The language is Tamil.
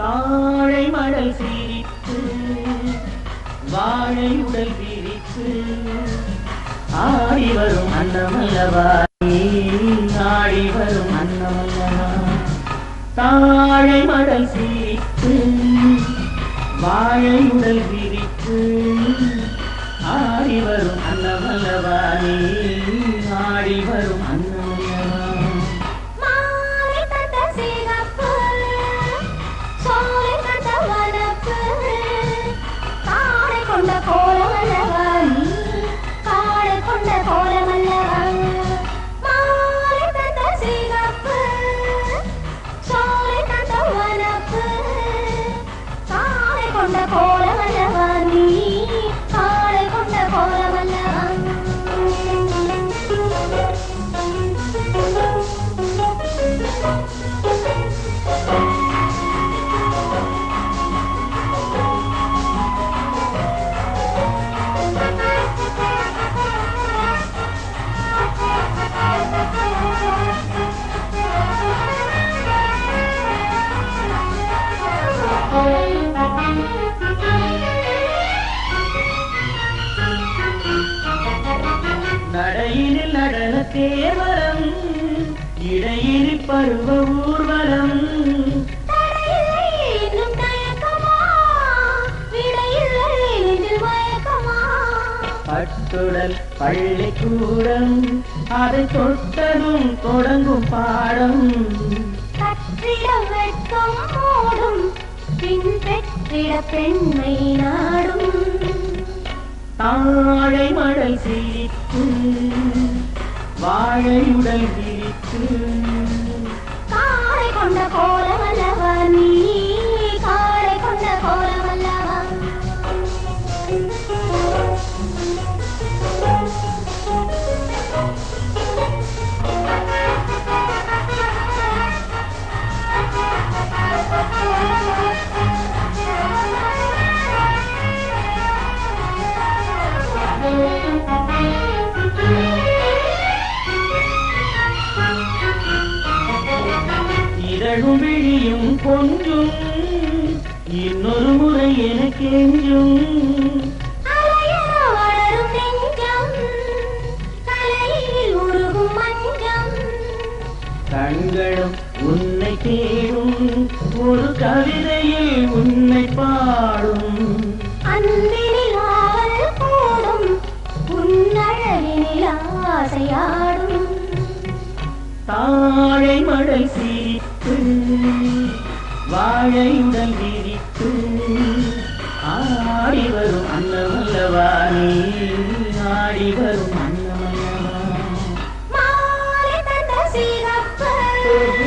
தாழை மடல் சிரித்து வாழை உடல் விரித்து ஆடி வரும் அன்னமல்லவா நீ ஆடி வரும் அன்னமல்லவா தாழை மடல் சிரித்து வாழை உடல் விரித்து ஆடி வரும் அன்னமல்லவா நீ ஆடி வரும் அன்னமல்லவா மாலை தந்த சிகப்பு சோலை தந்த வனப்பு காடை கொண்ட கோலமல்லவா நீ காடை கொண்ட கோலமல்லவா மாலை தந்த சிகப்பு சோலை தந்த வனப்பு காடை கொண்ட கோலமல்லவா நீ காடை கொண்ட கோலமல்லவா நடையினில் நடன தேவரம் இடையினில் பருவ ஊர்வலம் தடையில்லை இன்னும் தயக்கமா விடையில்லை நெஞ்சில் மயக்கமா பட்டுடல் பள்ளிக்கூடம் அதை தொட்டதும் தொடங்கும் பாடம் கற்றிட வெட்கம் மூடும் பின் பெற்றிட பெண்மை நாடும் தாழை மடல் சிரித்து வாழையுடல் விரித்து காடை கொண்ட கோலமல்லவா நீ காடை கொண்ட கோலமல்லவா இதழும் விழியும் கொஞ்சும் இன்னொரு முறை எனக்கெஞ்சும் அலையென வளரும் நெஞ்சம் கலையில் உருகும் மஞ்சம் கண்களும் உன்னை தேடும் ஒரு கவிதையில் உன்னை பாடும் அன்பினில் ஆவல் கூடும் உன்னழகினில் ஆசையாடும் தாழை மடல் சிரித்து வாழையுடல் விரித்து ஆடி வரும் அன்னமல்லவா நீ ஆடி வரும் அன்னமல்லவா மாலை தந்த சிகப்பு